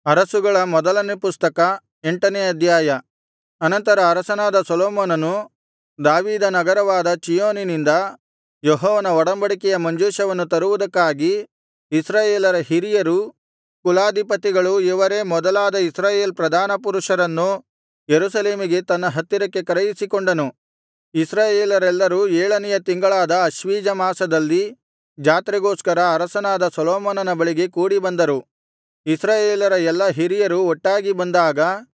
ಅರಸುಗಳ ಮೊದಲನೇ ಪುಸ್ತಕ ಎಂಟನೇ ಅಧ್ಯಾಯ ಅನಂತರ ಅರಸನಾದ ಸೊಲೊಮೋನನು ದಾವೀದನಗರವಾದ ಚೀಯೋನಿನಿಂದ ಯೆಹೋವನ ಒಡಂಬಡಿಕೆಯ ಮಂಜೂಷವನ್ನು ತರುವುದಕ್ಕಾಗಿ ಇಸ್ರಾಯೇಲರ ಹಿರಿಯರೂ ಕುಲಾಧಿಪತಿಗಳು ಇವರೇ ಮೊದಲಾದ ಇಸ್ರಾಯೇಲ್ ಪ್ರಧಾನಪುರುಷರನ್ನು ಯೆರೂಸಲೇಮಿಗೆ ತನ್ನ ಹತ್ತಿರಕ್ಕೆ ಕರೆಯಿಸಿಕೊಂಡನು ಇಸ್ರಾಯೇಲರೆಲ್ಲರೂ ಏಳನೆಯ ತಿಂಗಳಾದ ಆಶ್ವೀಜ ಮಾಸದಲ್ಲಿ ಜಾತ್ರೆಗೋಸ್ಕರ ಅರಸನಾದ ಸೊಲೊಮೋನನ ಬಳಿಗೆ ಕೂಡಿಬಂದರು ಇಸ್ರಾಯೇಲರ ಎಲ್ಲಾ ಹಿರಿಯರು ಒಟ್ಟಾಗಿ ಬಂದಾಗ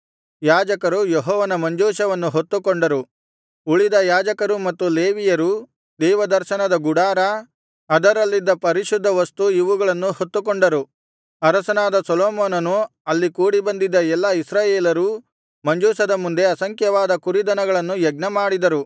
ಯಾಜಕರು ಯೆಹೋವನ ಮಂಜೂಷವನ್ನು ಹೊತ್ತುಕೊಂಡರು ಉಳಿದ ಯಾಜಕರು ಮತ್ತು ಲೇವಿಯರು ದೇವದರ್ಶನದ ಗುಡಾರ ಅದರಲ್ಲಿದ್ದ ಪರಿಶುದ್ಧ ವಸ್ತು ಇವುಗಳನ್ನು ಹೊತ್ತುಕೊಂಡರು ಅರಸನಾದ ಸೊಲೊಮೋನನು ಅಲ್ಲಿ ಕೂಡಿಬಂದಿದ್ದ ಎಲ್ಲಾ ಇಸ್ರಾಯೇಲರೂ ಮಂಜೂಷದ ಮುಂದೆ ಅಸಂಖ್ಯವಾದ ಕುರಿದನಗಳನ್ನು ಯಜ್ಞಮಾಡಿದರು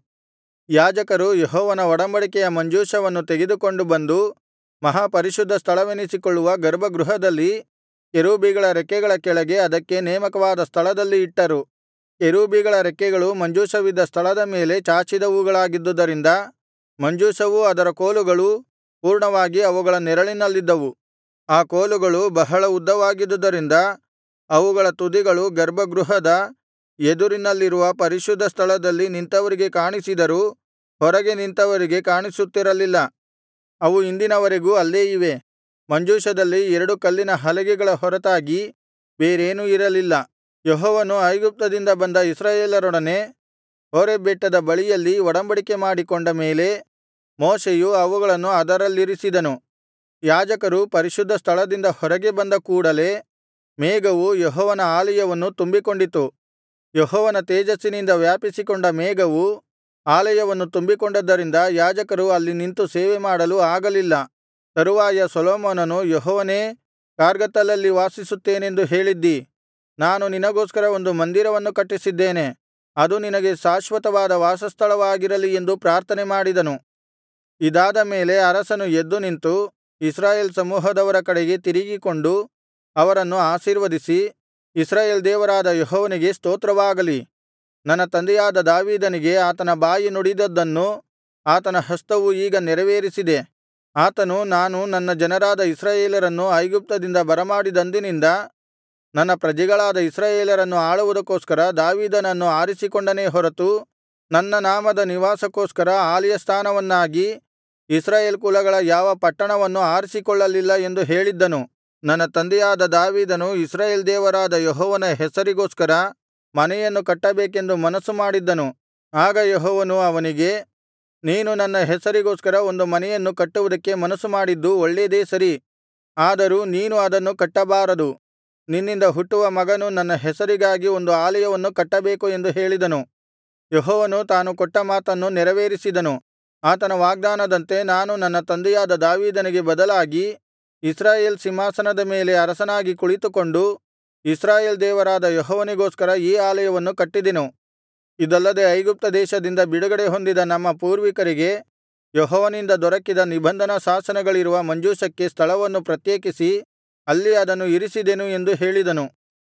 ಯಾಜಕರು ಯೆಹೋವನ ಒಡಂಬಡಿಕೆಯ ಮಂಜೂಷವನ್ನು ತೆಗೆದುಕೊಂಡು ಬಂದು ಮಹಾಪರಿಶುದ್ಧ ಸ್ಥಳವೆನಿಸಿಕೊಳ್ಳುವ ಗರ್ಭಗೃಹದಲ್ಲಿ ಕೆರೂಬಿಗಳ ರೆಕ್ಕೆಗಳ ಕೆಳಗೆ ಅದಕ್ಕೆ ನೇಮಕವಾದ ಸ್ಥಳದಲ್ಲಿ ಇಟ್ಟರು ಕೆರೂಬಿಗಳ ರೆಕ್ಕೆಗಳು ಮಂಜೂಷವಿದ್ದ ಸ್ಥಳದ ಮೇಲೆ ಚಾಚಿದವುಗಳಾಗಿದ್ದುದರಿಂದ ಮಂಜೂಷವೂ ಅದರ ಕೋಲುಗಳೂ ಪೂರ್ಣವಾಗಿ ಅವುಗಳ ನೆರಳಿನಲ್ಲಿದ್ದವು ಆ ಕೋಲುಗಳು ಬಹಳ ಉದ್ದವಾಗಿದ್ದುದರಿಂದ ಅವುಗಳ ತುದಿಗಳು ಗರ್ಭಗೃಹದ ಎದುರಿನಲ್ಲಿರುವ ಪರಿಶುದ್ಧ ಸ್ಥಳದಲ್ಲಿ ನಿಂತವರಿಗೆ ಕಾಣಿಸಿದರೂ ಹೊರಗೆ ನಿಂತವರಿಗೆ ಕಾಣಿಸುತ್ತಿರಲಿಲ್ಲ ಅವು ಇಂದಿನವರೆಗೂ ಅಲ್ಲೇ ಇವೆ ಮಂಜೂಷದಲ್ಲಿ ಎರಡು ಕಲ್ಲಿನ ಹಲಗೆಗಳ ಹೊರತಾಗಿ ಬೇರೇನೂ ಇರಲಿಲ್ಲ ಯೆಹೋವನು ಐಗುಪ್ತದಿಂದ ಬಂದ ಇಸ್ರಾಯೇಲರೊಡನೆ ಹೋರೇಬ್ ಬೆಟ್ಟದ ಬಳಿಯಲ್ಲಿ ಒಡಂಬಡಿಕೆ ಮಾಡಿಕೊಂಡ ಮೇಲೆ ಮೋಶೆಯು ಅವುಗಳನ್ನು ಅದರಲ್ಲಿರಿಸಿದನು ಯಾಜಕರು ಪರಿಶುದ್ಧ ಸ್ಥಳದಿಂದ ಹೊರಗೆ ಬಂದ ಕೂಡಲೆ ಮೇಘವು ಯೆಹೋವನ ಆಲಯವನ್ನು ತುಂಬಿಕೊಂಡಿತು ಯೆಹೋವನ ತೇಜಸ್ಸಿನಿಂದ ವ್ಯಾಪಿಸಿಕೊಂಡ ಮೇಘವು ಆಲಯವನ್ನು ತುಂಬಿಕೊಂಡದ್ದರಿಂದ ಯಾಜಕರು ಅಲ್ಲಿ ನಿಂತು ಸೇವೆಮಾಡಲು ಆಗಲಿಲ್ಲ ತರುವಾಯ ಸೊಲೊಮೋನನು ಯೆಹೋವನೇ ಕಾರ್ಗತ್ತಲಲ್ಲಿ ವಾಸಿಸುತ್ತೇನೆಂದು ಹೇಳಿದ್ದಿ ನಾನು ನಿನಗೋಸ್ಕರ ಒಂದು ಮಂದಿರವನ್ನು ಕಟ್ಟಿಸಿದ್ದೇನೆ ಅದು ನಿನಗೆ ಶಾಶ್ವತವಾದ ವಾಸಸ್ಥಳವಾಗಿರಲಿ ಎಂದು ಪ್ರಾರ್ಥನೆ ಮಾಡಿದನು ಇದಾದ ಮೇಲೆ ಅರಸನು ಎದ್ದು ನಿಂತು ಇಸ್ರಾಯೇಲ್ ಸಮೂಹದವರ ಕಡೆಗೆ ತಿರುಗಿಕೊಂಡು ಅವರನ್ನು ಆಶೀರ್ವದಿಸಿ ಇಸ್ರಾಯೇಲ್ ದೇವರಾದ ಯೆಹೋವನಿಗೆ ಸ್ತೋತ್ರವಾಗಲಿ ನನ್ನ ತಂದೆಯಾದ ದಾವೀದನಿಗೆ ಆತನ ಬಾಯಿ ನುಡಿದದ್ದನ್ನು ಆತನ ಹಸ್ತವು ಈಗ ನೆರವೇರಿಸಿದೆ ಆತನು ನಾನು ನನ್ನ ಜನರಾದ ಇಸ್ರಾಯೇಲರನ್ನು ಐಗುಪ್ತದಿಂದ ಬರಮಾಡಿದಂದಿನಿಂದ ನನ್ನ ಪ್ರಜೆಗಳಾದ ಇಸ್ರಾಯೇಲರನ್ನು ಆಳುವುದಕ್ಕೋಸ್ಕರ ದಾವೀದನನ್ನು ಆರಿಸಿಕೊಂಡನೇ ಹೊರತು ನನ್ನ ನಾಮದ ನಿವಾಸಕ್ಕೋಸ್ಕರ ಆಲಯಸ್ಥಾನವನ್ನಾಗಿ ಇಸ್ರಾಯೇಲ್ ಕುಲಗಳ ಯಾವ ಪಟ್ಟಣವನ್ನು ಆರಿಸಿಕೊಳ್ಳಲಿಲ್ಲ ಎಂದು ಹೇಳಿದ್ದನು ನನ್ನ ತಂದೆಯಾದ ದಾವೀದನು ಇಸ್ರಾಯೇಲ್ ದೇವರಾದ ಯೆಹೋವನ ಹೆಸರಿಗೋಸ್ಕರ ಮನೆಯನ್ನು ಕಟ್ಟಬೇಕೆಂದು ಮನಸ್ಸು ಮಾಡಿದ್ದನು ಆಗ ಯೆಹೋವನು ಅವನಿಗೆ ನೀನು ನನ್ನ ಹೆಸರಿಗೋಸ್ಕರ ಒಂದು ಮನೆಯನ್ನು ಕಟ್ಟುವುದಕ್ಕೆ ಮನಸ್ಸು ಮಾಡಿದ್ದು ಒಳ್ಳೇದೇ ಸರಿ ಆದರೂ ನೀನು ಅದನ್ನು ಕಟ್ಟಬಾರದು ನಿನ್ನಿಂದ ಹುಟ್ಟುವ ಮಗನು ನನ್ನ ಹೆಸರಿಗಾಗಿ ಒಂದು ಆಲಯವನ್ನು ಕಟ್ಟಬೇಕು ಎಂದು ಹೇಳಿದನು ಯೆಹೋವನು ತಾನು ಕೊಟ್ಟ ಮಾತನ್ನು ನೆರವೇರಿಸಿದನು ಆತನ ವಾಗ್ದಾನದಂತೆ ನಾನು ನನ್ನ ತಂದೆಯಾದ ದಾವೀದನಿಗೆ ಬದಲಾಗಿ ಇಸ್ರಾಯೇಲ್ ಸಿಂಹಾಸನದ ಮೇಲೆ ಅರಸನಾಗಿ ಕುಳಿತುಕೊಂಡು ಇಸ್ರಾಯೇಲ್ ದೇವರಾದ ಯೆಹೋವನಿಗೋಸ್ಕರ ಈ ಆಲಯವನ್ನು ಕಟ್ಟಿದೆನು ಇದಲ್ಲದೆ ಐಗುಪ್ತ ದೇಶದಿಂದ ಬಿಡುಗಡೆ ಹೊಂದಿದ ನಮ್ಮ ಪೂರ್ವಿಕರಿಗೆ ಯೆಹೋವನಿಂದ ದೊರಕಿದ ನಿಬಂಧನಾ ಶಾಸನಗಳಿರುವ ಮಂಜೂಷಕ್ಕೆ ಸ್ಥಳವನ್ನು ಪ್ರತ್ಯೇಕಿಸಿ ಅಲ್ಲಿ ಅದನ್ನು ಇರಿಸಿದೆನು ಎಂದು ಹೇಳಿದನು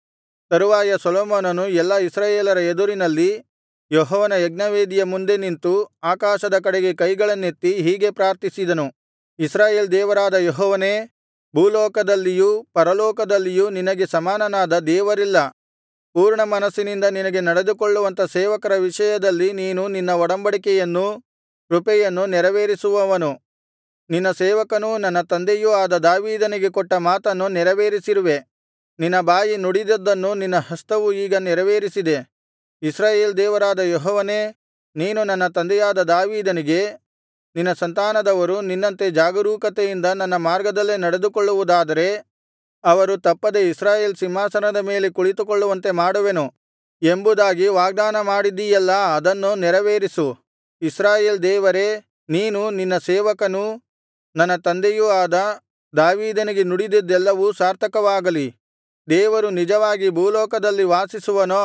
ತರುವಾಯ ಸೊಲೊಮೋನನು ಎಲ್ಲಾ ಇಸ್ರಾಯೇಲರ ಎದುರಿನಲ್ಲಿ ಯೆಹೋವನ ಯಜ್ಞವೇದಿಯ ಮುಂದೆ ನಿಂತು ಆಕಾಶದ ಕಡೆಗೆ ಕೈಗಳನ್ನೆತ್ತಿ ಹೀಗೆ ಪ್ರಾರ್ಥಿಸಿದನು ಇಸ್ರಾಯೇಲ್ ದೇವರಾದ ಯೆಹೋವನೇ ಭೂಲೋಕದಲ್ಲಿಯೂ ಪರಲೋಕದಲ್ಲಿಯೂ ನಿನಗೆ ಸಮಾನನಾದ ದೇವರಿಲ್ಲ ಪೂರ್ಣ ಮನಸ್ಸಿನಿಂದ ನಿನಗೆ ನಡೆದುಕೊಳ್ಳುವಂಥ ಸೇವಕರ ವಿಷಯದಲ್ಲಿ ನೀನು ನಿನ್ನ ಒಡಂಬಡಿಕೆಯನ್ನೂ ಕೃಪೆಯನ್ನು ನೆರವೇರಿಸುವವನು ನಿನ್ನ ಸೇವಕನೂ ನನ್ನ ತಂದೆಯೂ ಆದ ದಾವೀದನಿಗೆ ಕೊಟ್ಟ ಮಾತನ್ನು ನೆರವೇರಿಸಿರುವೆ ನಿನ್ನ ಬಾಯಿ ನುಡಿದದ್ದನ್ನು ನಿನ್ನ ಹಸ್ತವು ಈಗ ನೆರವೇರಿಸಿದೆ ಇಸ್ರಾಯೇಲ್ ದೇವರಾದ ಯೆಹೋವನೇ ನೀನು ನನ್ನ ತಂದೆಯಾದ ದಾವೀದನಿಗೆ ನಿನ್ನ ಸಂತಾನದವರು ನಿನ್ನಂತೆ ಜಾಗರೂಕತೆಯಿಂದ ನನ್ನ ಮಾರ್ಗದಲ್ಲೇ ನಡೆದುಕೊಳ್ಳುವುದಾದರೆ ಅವರು ತಪ್ಪದೆ ಇಸ್ರಾಯೇಲ್ ಸಿಂಹಾಸನದ ಮೇಲೆ ಕುಳಿತುಕೊಳ್ಳುವಂತೆ ಮಾಡುವೆನು ಎಂಬುದಾಗಿ ವಾಗ್ದಾನ ಮಾಡಿದ್ದೀಯಲ್ಲಾ ಅದನ್ನು ನೆರವೇರಿಸು ಇಸ್ರಾಯೇಲ್ ದೇವರೇ ನೀನು ನಿನ್ನ ಸೇವಕನೂ ನನ್ನ ತಂದೆಯೂ ಆದ ದಾವೀದನಿಗೆ ನುಡಿದಿದ್ದೆಲ್ಲವೂ ಸಾರ್ಥಕವಾಗಲಿ ದೇವರು ನಿಜವಾಗಿ ಭೂಲೋಕದಲ್ಲಿ ವಾಸಿಸುವನೋ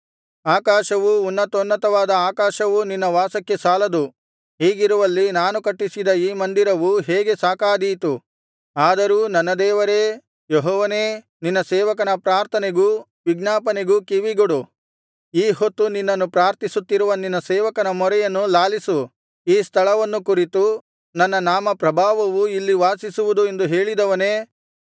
ಆಕಾಶವೂ ಉನ್ನತೋನ್ನತವಾದ ಆಕಾಶವೂ ನಿನ್ನ ವಾಸಕ್ಕೆ ಸಾಲದು ಹೀಗಿರುವಲ್ಲಿ ನಾನು ಕಟ್ಟಿಸಿದ ಈ ಮಂದಿರವು ಹೇಗೆ ಸಾಕಾದೀತು ಆದರೂ ನನ್ನ ದೇವರೇ ಯೆಹೋವನೇ ನಿನ್ನ ಸೇವಕನ ಪ್ರಾರ್ಥನೆಗೂ ವಿಜ್ಞಾಪನೆಗೂ ಕಿವಿಗೊಡು ಈ ಹೊತ್ತು ನಿನ್ನನ್ನು ಪ್ರಾರ್ಥಿಸುತ್ತಿರುವ ನಿನ್ನ ಸೇವಕನ ಮೊರೆಯನ್ನು ಲಾಲಿಸು ಈ ಸ್ಥಳವನ್ನು ಕುರಿತು ನನ್ನ ನಾಮ ಪ್ರಭಾವವು ಇಲ್ಲಿ ವಾಸಿಸುವುದು ಎಂದು ಹೇಳಿದವನೇ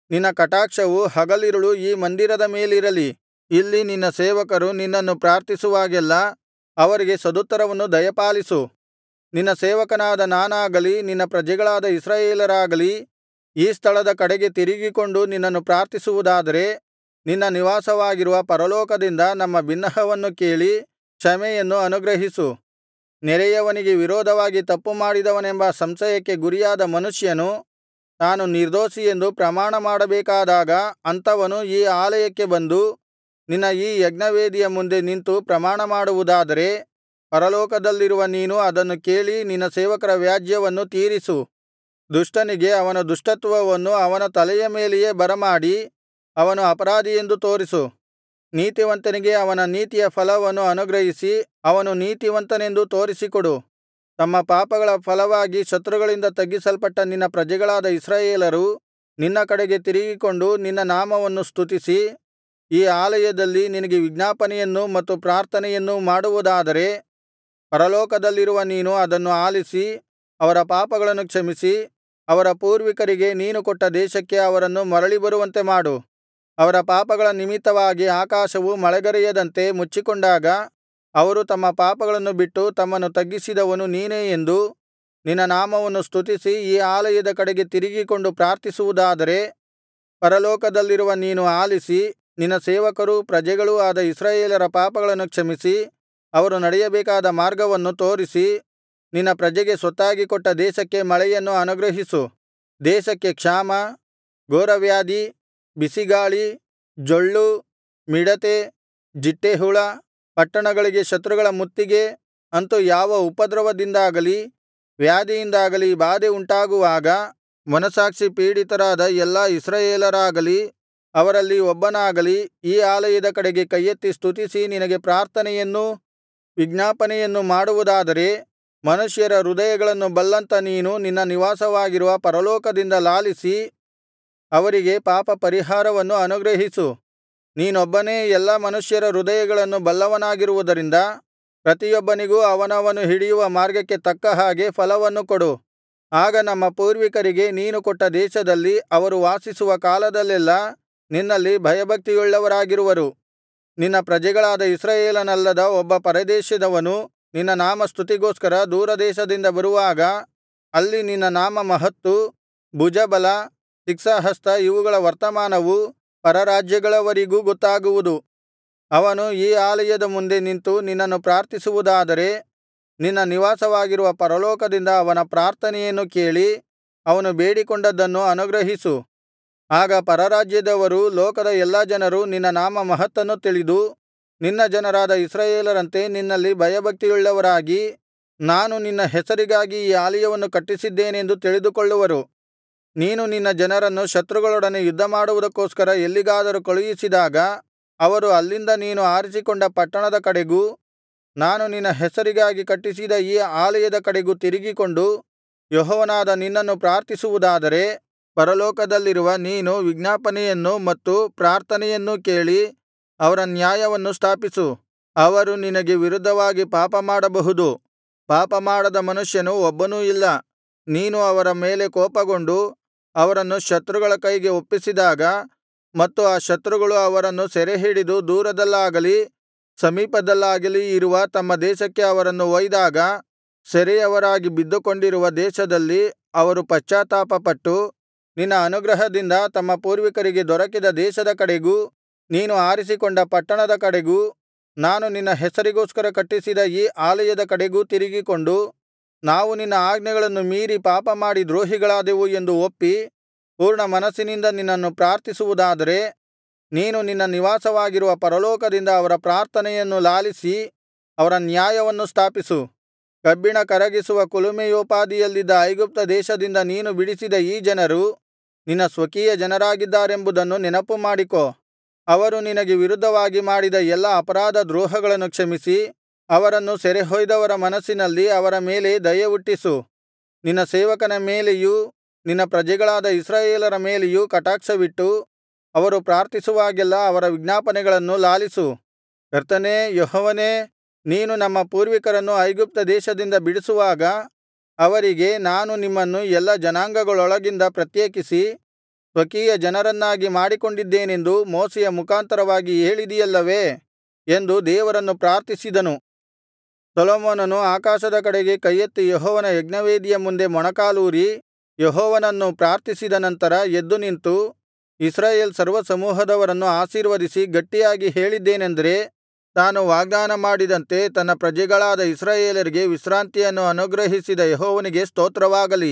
ನಿನ್ನ ಕಟಾಕ್ಷವು ಹಗಲಿರುಳು ಈ ಮಂದಿರದ ಮೇಲಿರಲಿ ಇಲ್ಲಿ ನಿನ್ನ ಸೇವಕರು ನಿನ್ನನ್ನು ಪ್ರಾರ್ಥಿಸುವಾಗೆಲ್ಲಾ ಅವರಿಗೆ ಸದುತ್ತರವನ್ನು ದಯಪಾಲಿಸು ನಿನ್ನ ಸೇವಕನಾದ ನಾನಾಗಲಿ ನಿನ್ನ ಪ್ರಜೆಗಳಾದ ಇಸ್ರಾಯೇಲರಾಗಲಿ ಈ ಸ್ಥಳದ ಕಡೆಗೆ ತಿರುಗಿಕೊಂಡು ನಿನ್ನನ್ನು ಪ್ರಾರ್ಥಿಸುವುದಾದರೆ ನಿನ್ನ ನಿವಾಸವಾಗಿರುವ ಪರಲೋಕದಿಂದ ನಮ್ಮ ಬಿನ್ನಹವನ್ನು ಕೇಳಿ ಕ್ಷಮೆಯನ್ನು ಅನುಗ್ರಹಿಸು ನೆರೆಯವನಿಗೆ ವಿರೋಧವಾಗಿ ತಪ್ಪುಮಾಡಿದವನೆಂಬ ಸಂಶಯಕ್ಕೆ ಗುರಿಯಾದ ಮನುಷ್ಯನು ತಾನು ನಿರ್ದೋಷಿಯೆಂದು ಪ್ರಮಾಣ ಮಾಡಬೇಕಾದಾಗ ಅಂಥವನು ಈ ಆಲಯಕ್ಕೆ ಬಂದು ನಿನ್ನ ಈ ಯಜ್ಞವೇದಿಯ ಮುಂದೆ ನಿಂತು ಪ್ರಮಾಣಮಾಡುವುದಾದರೆ ಪರಲೋಕದಲ್ಲಿರುವ ನೀನು ಅದನ್ನು ಕೇಳಿ ನಿನ್ನ ಸೇವಕರ ವ್ಯಾಜ್ಯವನ್ನು ತೀರಿಸು ದುಷ್ಟನಿಗೆ ಅವನ ದುಷ್ಟತ್ವವನ್ನು ಅವನ ತಲೆಯ ಮೇಲೆಯೇ ಬರಮಾಡಿ ಅವನು ಅಪರಾಧಿಯೆಂದು ತೋರಿಸು ನೀತಿವಂತನಿಗೆ ಅವನ ನೀತಿಯ ಫಲವನ್ನು ಅನುಗ್ರಹಿಸಿ ಅವನು ನೀತಿವಂತನೆಂದು ತೋರಿಸಿಕೊಡು ತಮ್ಮ ಪಾಪಗಳ ಫಲವಾಗಿ ಶತ್ರುಗಳಿಂದ ತಗ್ಗಿಸಲ್ಪಟ್ಟ ನಿನ್ನ ಪ್ರಜೆಗಳಾದ ಇಸ್ರಾಯೇಲರು ನಿನ್ನ ಕಡೆಗೆ ತಿರುಗಿಕೊಂಡು ನಿನ್ನ ನಾಮವನ್ನು ಸ್ತುತಿಸಿ ಈ ಆಲಯದಲ್ಲಿ ನಿನಗೆ ವಿಜ್ಞಾಪನೆಯನ್ನೂ ಮತ್ತು ಪ್ರಾರ್ಥನೆಯನ್ನೂ ಮಾಡುವುದಾದರೆ ಪರಲೋಕದಲ್ಲಿರುವ ನೀನು ಅದನ್ನು ಆಲಿಸಿ ಅವರ ಪಾಪಗಳನ್ನು ಕ್ಷಮಿಸಿ ಅವರ ಪೂರ್ವಿಕರಿಗೆ ನೀನು ಕೊಟ್ಟ ದೇಶಕ್ಕೆ ಅವರನ್ನು ಮರಳಿ ಬರುವಂತೆ ಮಾಡು ಅವರ ಪಾಪಗಳ ನಿಮಿತ್ತವಾಗಿ ಆಕಾಶವು ಮಳೆಗರೆಯದಂತೆ ಮುಚ್ಚಿಕೊಂಡಾಗ ಅವರು ತಮ್ಮ ಪಾಪಗಳನ್ನು ಬಿಟ್ಟು ತಮ್ಮನ್ನು ತಗ್ಗಿಸಿದವನು ನೀನೇ ಎಂದು ನಿನ್ನ ನಾಮವನ್ನು ಸ್ತುತಿಸಿ ಈ ಆಲಯದ ಕಡೆಗೆ ತಿರುಗಿಕೊಂಡು ಪ್ರಾರ್ಥಿಸುವುದಾದರೆ ಪರಲೋಕದಲ್ಲಿರುವ ನೀನು ಆಲಿಸಿ ನಿನ್ನ ಸೇವಕರೂ ಪ್ರಜೆಗಳೂ ಆದ ಇಸ್ರಾಯೇಲರ ಪಾಪಗಳನ್ನು ಕ್ಷಮಿಸಿ ಅವರು ನಡೆಯಬೇಕಾದ ಮಾರ್ಗವನ್ನು ತೋರಿಸಿ ನಿನ್ನ ಪ್ರಜೆಗೆ ಸ್ವತ್ತಾಗಿ ಕೊಟ್ಟ ದೇಶಕ್ಕೆ ಮಳೆಯನ್ನು ಅನುಗ್ರಹಿಸು ದೇಶಕ್ಕೆ ಕ್ಷಾಮ ಘೋರವ್ಯಾಧಿ ಬಿಸಿಗಾಳಿ ಜೊಳ್ಳು ಮಿಡತೆ ಜಿಟ್ಟೇಹುಳ ಪಟ್ಟಣಗಳಿಗೆ ಶತ್ರುಗಳ ಮುತ್ತಿಗೆ ಅಂತು ಯಾವ ಉಪದ್ರವದಿಂದಾಗಲಿ ವ್ಯಾಧಿಯಿಂದಾಗಲಿ ಬಾಧೆ ಉಂಟಾಗುವಾಗ ಮನಸ್ಸಾಕ್ಷಿ ಪೀಡಿತರಾದ ಎಲ್ಲಾ ಇಸ್ರಾಯೇಲರಾಗಲಿ ಅವರಲ್ಲಿ ಒಬ್ಬನಾಗಲಿ ಈ ಆಲಯದ ಕಡೆಗೆ ಕೈಯೆತ್ತಿ ಸ್ತುತಿಸಿ ನಿನಗೆ ಪ್ರಾರ್ಥನೆಯನ್ನೂ ವಿಜ್ಞಾಪನೆಯನ್ನು ಮಾಡುವುದಾದರೆ ಮನುಷ್ಯರ ಹೃದಯಗಳನ್ನು ಬಲ್ಲಂಥ ನೀನು ನಿನ್ನ ನಿವಾಸವಾಗಿರುವ ಪರಲೋಕದಿಂದ ಲಾಲಿಸಿ ಅವರಿಗೆ ಪಾಪ ಪರಿಹಾರವನ್ನು ಅನುಗ್ರಹಿಸು ನೀನೊಬ್ಬನೇ ಎಲ್ಲಾ ಮನುಷ್ಯರ ಹೃದಯಗಳನ್ನು ಬಲ್ಲವನಾಗಿರುವುದರಿಂದ ಪ್ರತಿಯೊಬ್ಬನಿಗೂ ಅವನವನು ಹಿಡಿಯುವ ಮಾರ್ಗಕ್ಕೆ ತಕ್ಕ ಹಾಗೆ ಫಲವನ್ನು ಕೊಡು ಆಗ ನಮ್ಮ ಪೂರ್ವಿಕರಿಗೆ ನೀನು ಕೊಟ್ಟ ದೇಶದಲ್ಲಿ ಅವರು ವಾಸಿಸುವ ಕಾಲದಲ್ಲೆಲ್ಲಾ ನಿನ್ನಲ್ಲಿ ಭಯಭಕ್ತಿಯುಳ್ಳವರಾಗಿರುವರು ನಿನ್ನ ಪ್ರಜೆಗಳಾದ ಇಸ್ರಾಯೇಲನಲ್ಲದ ಒಬ್ಬ ಪರದೇಶದವನು ನಿನ್ನ ನಾಮಸ್ತುತಿಗೋಸ್ಕರ ದೂರದೇಶದಿಂದ ಬರುವಾಗ ಅಲ್ಲಿ ನಿನ್ನ ನಾಮ ಮಹತ್ತು ಭುಜಬಲ ಶಿಕ್ಷಾಹಸ್ತ ಇವುಗಳ ವರ್ತಮಾನವು ಪರರಾಜ್ಯಗಳವರಿಗೂ ಗೊತ್ತಾಗುವುದು ಅವನು ಈ ಆಲಯದ ಮುಂದೆ ನಿಂತು ನಿನ್ನನ್ನು ಪ್ರಾರ್ಥಿಸುವುದಾದರೆ ನಿನ್ನ ನಿವಾಸವಾಗಿರುವ ಪರಲೋಕದಿಂದ ಅವನ ಪ್ರಾರ್ಥನೆಯನ್ನು ಕೇಳಿ ಅವನು ಬೇಡಿಕೊಂಡದ್ದನ್ನು ಅನುಗ್ರಹಿಸು ಆಗ ಪರರಾಜ್ಯದವರೂ ಲೋಕದ ಎಲ್ಲಾ ಜನರು ನಿನ್ನ ನಾಮ ಮಹತ್ತನ್ನು ತಿಳಿದು ನಿನ್ನ ಜನರಾದ ಇಸ್ರಾಯೇಲರಂತೆ ನಿನ್ನಲ್ಲಿ ಭಯಭಕ್ತಿಯುಳ್ಳವರಾಗಿ ನಾನು ನಿನ್ನ ಹೆಸರಿಗಾಗಿ ಈ ಆಲಯವನ್ನು ಕಟ್ಟಿಸಿದ್ದೇನೆಂದು ತಿಳಿದುಕೊಳ್ಳುವರು ನೀನು ನಿನ್ನ ಜನರನ್ನು ಶತ್ರುಗಳೊಡನೆ ಯುದ್ಧಮಾಡುವುದಕ್ಕೋಸ್ಕರ ಎಲ್ಲಿಗಾದರೂ ಕಳುಹಿಸಿದಾಗ ಅವರು ಅಲ್ಲಿಂದ ನೀನು ಆರಿಸಿಕೊಂಡ ಪಟ್ಟಣದ ಕಡೆಗೂ ನಾನು ನಿನ್ನ ಹೆಸರಿಗಾಗಿ ಕಟ್ಟಿಸಿದ ಈ ಆಲಯದ ಕಡೆಗೂ ತಿರುಗಿಕೊಂಡು ಯೆಹೋವನಾದ ನಿನ್ನನ್ನು ಪ್ರಾರ್ಥಿಸುವುದಾದರೆ ಪರಲೋಕದಲ್ಲಿರುವ ನೀನು ವಿಜ್ಞಾಪನೆಯನ್ನೂ ಮತ್ತು ಪ್ರಾರ್ಥನೆಯನ್ನೂ ಕೇಳಿ ಅವರ ನ್ಯಾಯವನ್ನು ಸ್ಥಾಪಿಸು ಅವರು ನಿನಗೆ ವಿರುದ್ಧವಾಗಿ ಪಾಪಮಾಡಬಹುದು ಪಾಪಮಾಡದ ಮನುಷ್ಯನು ಒಬ್ಬನೂ ಇಲ್ಲ ನೀನು ಅವರ ಮೇಲೆ ಕೋಪಗೊಂಡು ಅವರನ್ನು ಶತ್ರುಗಳ ಕೈಗೆ ಒಪ್ಪಿಸಿದಾಗ ಮತ್ತು ಆ ಶತ್ರುಗಳು ಅವರನ್ನು ಸೆರೆಹಿಡಿದು ದೂರದಲ್ಲಾಗಲಿ ಸಮೀಪದಲ್ಲಾಗಲಿ ಇರುವ ತಮ್ಮ ದೇಶಕ್ಕೆ ಅವರನ್ನು ಒಯ್ದಾಗ ಸೆರೆಯವರಾಗಿ ಬಿದ್ದುಕೊಂಡಿರುವ ದೇಶದಲ್ಲಿ ಅವರು ಪಶ್ಚಾತ್ತಾಪಪಟ್ಟು ನಿನ್ನ ಅನುಗ್ರಹದಿಂದ ತಮ್ಮ ಪೂರ್ವಿಕರಿಗೆ ದೊರಕಿದ ದೇಶದ ಕಡೆಗೂ ನೀನು ಆರಿಸಿಕೊಂಡ ಪಟ್ಟಣದ ಕಡೆಗೂ ನಾನು ನಿನ್ನ ಹೆಸರಿಗೋಸ್ಕರ ಕಟ್ಟಿಸಿದ ಈ ಆಲಯದ ಕಡೆಗೂ ತಿರುಗಿಕೊಂಡು ನಾವು ನಿನ್ನ ಆಜ್ಞೆಗಳನ್ನು ಮೀರಿ ಪಾಪಮಾಡಿ ದ್ರೋಹಿಗಳಾದೆವು ಎಂದು ಒಪ್ಪಿ ಪೂರ್ಣ ಮನಸ್ಸಿನಿಂದ ನಿನ್ನನ್ನು ಪ್ರಾರ್ಥಿಸುವುದಾದರೆ ನೀನು ನಿನ್ನ ನಿವಾಸವಾಗಿರುವ ಪರಲೋಕದಿಂದ ಅವರ ಪ್ರಾರ್ಥನೆಯನ್ನು ಲಾಲಿಸಿ ಅವರ ನ್ಯಾಯವನ್ನು ಸ್ಥಾಪಿಸು ಕಬ್ಬಿಣ ಕರಗಿಸುವ ಕುಲುಮೆಯೋಪಾದಿಯಲ್ಲಿದ್ದ ಐಗುಪ್ತ ದೇಶದಿಂದ ನೀನು ಬಿಡಿಸಿದ ಈ ಜನರು ನಿನ್ನ ಸ್ವಕೀಯ ಜನರಾಗಿದ್ದಾರೆಂಬುದನ್ನು ನೆನಪುಮಾಡಿಕೋ ಅವರು ನಿನಗೆ ವಿರುದ್ಧವಾಗಿ ಮಾಡಿದ ಎಲ್ಲಾ ಅಪರಾಧ ದ್ರೋಹಗಳನ್ನು ಕ್ಷಮಿಸಿ ಅವರನ್ನು ಸೆರೆಯೊಯ್ದವರ ಮನಸ್ಸಿನಲ್ಲಿ ಅವರ ಮೇಲೆ ದಯೆಹುಟ್ಟಿಸು ನಿನ್ನ ಸೇವಕನ ಮೇಲೆಯೂ ನಿನ್ನ ಪ್ರಜೆಗಳಾದ ಇಸ್ರಾಯೇಲರ ಮೇಲೆಯೂ ಕಟಾಕ್ಷವಿಟ್ಟು ಅವರು ಪ್ರಾರ್ಥಿಸುವಾಗೆಲ್ಲಾ ಅವರ ವಿಜ್ಞಾಪನೆಗಳನ್ನು ಲಾಲಿಸು ಕರ್ತನೇ ಯೆಹೋವನೇ ನೀನು ನಮ್ಮ ಪೂರ್ವಿಕರನ್ನು ಐಗುಪ್ತ ದೇಶದಿಂದ ಬಿಡಿಸುವಾಗ ಅವರಿಗೆ ನಾನು ನಿಮ್ಮನ್ನು ಎಲ್ಲಾ ಜನಾಂಗಗಳೊಳಗಿಂದ ಪ್ರತ್ಯೇಕಿಸಿ ಸ್ವಕೀಯ ಜನರನ್ನಾಗಿ ಮಾಡಿಕೊಂಡಿದ್ದೇನೆಂದು ಮೋಶೆಯ ಮುಖಾಂತರವಾಗಿ ಹೇಳಿದಿಯಲ್ಲವೇ ಎಂದು ದೇವರನ್ನು ಪ್ರಾರ್ಥಿಸಿದನು ಸೊಲೊಮೋನನು ಆಕಾಶದ ಕಡೆಗೆ ಕೈಯೆತ್ತಿ ಯೆಹೋವನ ಯಜ್ಞವೇದಿಯ ಮುಂದೆ ಮೊಣಕಾಲೂರಿ ಯೆಹೋವನನ್ನು ಪ್ರಾರ್ಥಿಸಿದ ನಂತರ ಎದ್ದು ನಿಂತು ಇಸ್ರಾಯೇಲ್ ಸರ್ವಸಮೂಹದವರನ್ನು ಆಶೀರ್ವದಿಸಿ ಗಟ್ಟಿಯಾಗಿ ಹೇಳಿದ್ದೇನೆಂದರೆ ತಾನು ವಾಗ್ದಾನ ಮಾಡಿದಂತೆ ತನ್ನ ಪ್ರಜೆಗಳಾದ ಇಸ್ರಾಯೇಲರಿಗೆ ವಿಶ್ರಾಂತಿಯನ್ನು ಅನುಗ್ರಹಿಸಿದ ಯೆಹೋವನಿಗೆ ಸ್ತೋತ್ರವಾಗಲಿ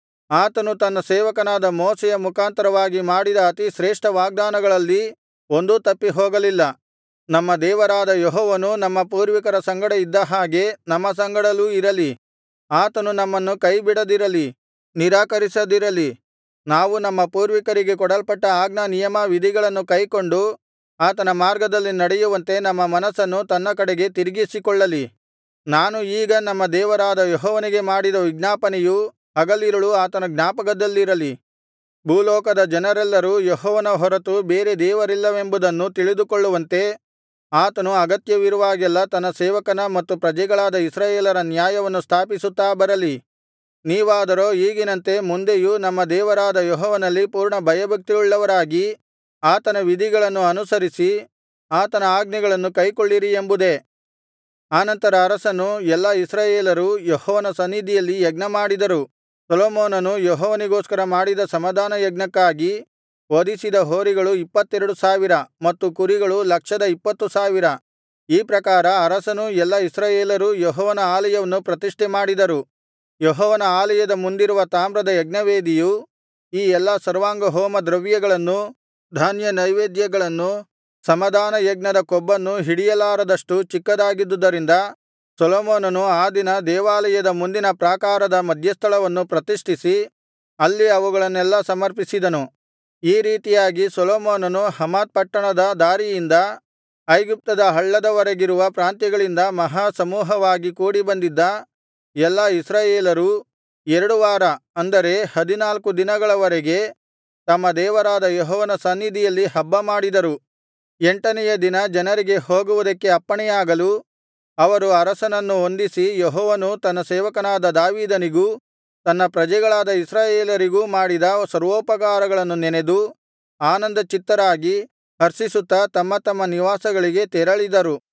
ಆತನು ತನ್ನ ಸೇವಕನಾದ ಮೋಶೆಯ ಮುಖಾಂತರವಾಗಿ ಮಾಡಿದ ಅತಿ ಶ್ರೇಷ್ಠ ವಾಗ್ದಾನಗಳಲ್ಲಿ ಒಂದೂ ತಪ್ಪಿಹೋಗಲಿಲ್ಲ ನಮ್ಮ ದೇವರಾದ ಯೆಹೋವನು ನಮ್ಮ ಪೂರ್ವಿಕರ ಸಂಗಡ ಇದ್ದ ಹಾಗೆ ನಮ್ಮ ಸಂಗಡಲೂ ಇರಲಿ ಆತನು ನಮ್ಮನ್ನು ಕೈಬಿಡದಿರಲಿ ನಿರಾಕರಿಸದಿರಲಿ ನಾವು ನಮ್ಮ ಪೂರ್ವಿಕರಿಗೆ ಕೊಡಲ್ಪಟ್ಟ ಆಜ್ಞಾ ನಿಯಮ ವಿಧಿಗಳನ್ನು ಕೈಕೊಂಡು ಆತನ ಮಾರ್ಗದಲ್ಲಿ ನಡೆಯುವಂತೆ ನಮ್ಮ ಮನಸ್ಸನ್ನು ತನ್ನ ಕಡೆಗೆ ತಿರುಗಿಸಿಕೊಳ್ಳಲಿ ನಾನು ಈಗ ನಮ್ಮ ದೇವರಾದ ಯೆಹೋವನಿಗೆ ಮಾಡಿದ ವಿಜ್ಞಾಪನೆಯು ಹಗಲಿರುಳು ಆತನ ಜ್ಞಾಪಕದಲ್ಲಿರಲಿ ಭೂಲೋಕದ ಜನರೆಲ್ಲರೂ ಯೆಹೋವನ ಹೊರತು ಬೇರೆ ದೇವರಿಲ್ಲವೆಂಬುದನ್ನು ತಿಳಿದುಕೊಳ್ಳುವಂತೆ ಆತನು ಅಗತ್ಯವಿರುವಾಗೆಲ್ಲಾ ತನ್ನ ಸೇವಕನ ಮತ್ತು ಪ್ರಜೆಗಳಾದ ಇಸ್ರಾಯೇಲರ ನ್ಯಾಯವನ್ನು ಸ್ಥಾಪಿಸುತ್ತಾ ಬರಲಿ ನೀವಾದರೋ ಈಗಿನಂತೆ ಮುಂದೆಯೂ ನಮ್ಮ ದೇವರಾದ ಯೆಹೋವನಲ್ಲಿ ಪೂರ್ಣ ಭಯಭಕ್ತಿಯುಳ್ಳವರಾಗಿ ಆತನ ವಿಧಿಗಳನ್ನು ಅನುಸರಿಸಿ ಆತನ ಆಜ್ಞೆಗಳನ್ನು ಕೈಕೊಳ್ಳಿರಿ ಎಂಬುದೇ ಆನಂತರ ಅರಸನು ಎಲ್ಲಾ ಇಸ್ರಾಯೇಲರು ಯೆಹೋವನ ಸನ್ನಿಧಿಯಲ್ಲಿ ಯಜ್ಞಮಾಡಿದರು ಸೊಲೊಮೋನನು ಯೆಹೋವನಿಗೋಸ್ಕರ ಮಾಡಿದ ಸಮಾಧಾನ ಯಜ್ಞಕ್ಕಾಗಿ ವಧಿಸಿದ ಹೋರಿಗಳು ಇಪ್ಪತ್ತೆರಡು ಸಾವಿರ ಮತ್ತು ಕುರಿಗಳು ಲಕ್ಷದ ಇಪ್ಪತ್ತು ಸಾವಿರ ಈ ಪ್ರಕಾರ ಅರಸನೂ ಎಲ್ಲಾ ಇಸ್ರಾಯೇಲರೂ ಯೆಹೋವನ ಆಲಯವನ್ನು ಪ್ರತಿಷ್ಠೆ ಮಾಡಿದರು ಯೆಹೋವನ ಆಲಯದ ಮುಂದಿರುವ ತಾಮ್ರದ ಯಜ್ಞವೇದಿಯು ಈ ಎಲ್ಲಾ ಸರ್ವಾಂಗಹೋಮ ದ್ರವ್ಯಗಳನ್ನೂ ಧಾನ್ಯನೈವೇದ್ಯಗಳನ್ನೂ ಸಮಾಧಾನ ಯಜ್ಞದ ಕೊಬ್ಬನ್ನು ಹಿಡಿಯಲಾರದಷ್ಟು ಚಿಕ್ಕದಾಗಿದ್ದುದರಿಂದ ಸೊಲೊಮೋನನು ಆ ದಿನ ದೇವಾಲಯದ ಮುಂದಿನ ಪ್ರಾಕಾರದ ಮಧ್ಯಸ್ಥಳವನ್ನು ಪ್ರತಿಷ್ಠಿಸಿ ಅಲ್ಲಿ ಅವುಗಳನ್ನೆಲ್ಲಾ ಸಮರ್ಪಿಸಿದನು ಈ ರೀತಿಯಾಗಿ ಸೊಲೊಮೋನನು ಹಮಾತ್ ಪಟ್ಟಣದ ದಾರಿಯಿಂದ ಐಗುಪ್ತದ ಹಳ್ಳದವರೆಗಿರುವ ಪ್ರಾಂತ್ಯಗಳಿಂದ ಮಹಾ ಸಮೂಹವಾಗಿ ಕೂಡಿಬಂದಿದ್ದ ಎಲ್ಲಾ ಇಸ್ರಾಯೇಲರೂ ಎರಡು ವಾರ ಅಂದರೆ ಹದಿನಾಲ್ಕು ದಿನಗಳವರೆಗೆ ತಮ್ಮ ದೇವರಾದ ಯೆಹೋವನ ಸನ್ನಿಧಿಯಲ್ಲಿ ಹಬ್ಬಮಾಡಿದರು ಎಂಟನೆಯ ದಿನ ಜನರಿಗೆ ಹೋಗುವುದಕ್ಕೆ ಅಪ್ಪಣೆಯಾಗಲು ಅವರು ಅರಸನನ್ನು ವಂದಿಸಿ ಯೆಹೋವನು ತನ್ನ ಸೇವಕನಾದ ದಾವೀದನಿಗೂ ತನ್ನ ಪ್ರಜೆಗಳಾದ ಇಸ್ರಾಯೇಲರಿಗೂ ಮಾಡಿದ ಸರ್ವೋಪಕಾರಗಳನ್ನು ನೆನೆದು ಆನಂದಚಿತ್ತರಾಗಿ ಹರ್ಷಿಸುತ್ತಾ ತಮ್ಮ ತಮ್ಮ ನಿವಾಸಗಳಿಗೆ ತೆರಳಿದರು